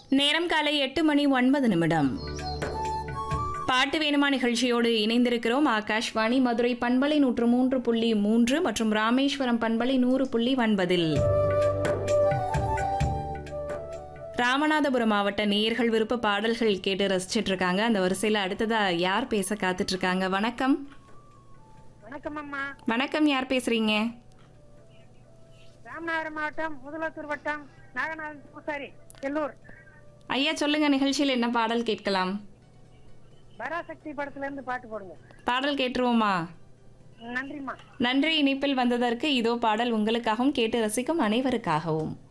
நேரம் காலை எட்டு மணி ஒன்பது நிமிடம் பாட்டு வேணுமா நிகழ்ச்சியோடு இணைந்திருக்கிறோம் ஆகாஷ்வாணி மதுரை பண்பலை நூற்று மூன்று புள்ளி மூன்று மற்றும் ராமேஸ்வரம் பண்பலை நூறு புள்ளி ஒன்பதில் ராமநாதபுரம் மாவட்ட நேயர்கள் விருப்ப பாடல்கள் கேட்டு ரசிச்சிட்டு இருக்காங்க அந்த வரிசையில் அடுத்ததா யார் பேச காத்துட்டு இருக்காங்க வணக்கம் வணக்கம் அம்மா வணக்கம் யார் பேசுறீங்க ராமநாதபுரம் மாவட்டம் முதலத்தூர் வட்டம் நாகநாதன் பூசாரி எல்லூர் ஐயா சொல்லுங்க நிகழ்ச்சியில் என்ன பாடல் கேட்கலாம் பராசக்தி படத்துல இருந்து பாட்டு போடுங்க பாடல் கேட்டுருவோமா நன்றிம்மா நன்றி இணைப்பில் வந்ததற்கு இதோ பாடல் உங்களுக்காகவும் கேட்டு ரசிக்கும் அனைவருக்காகவும்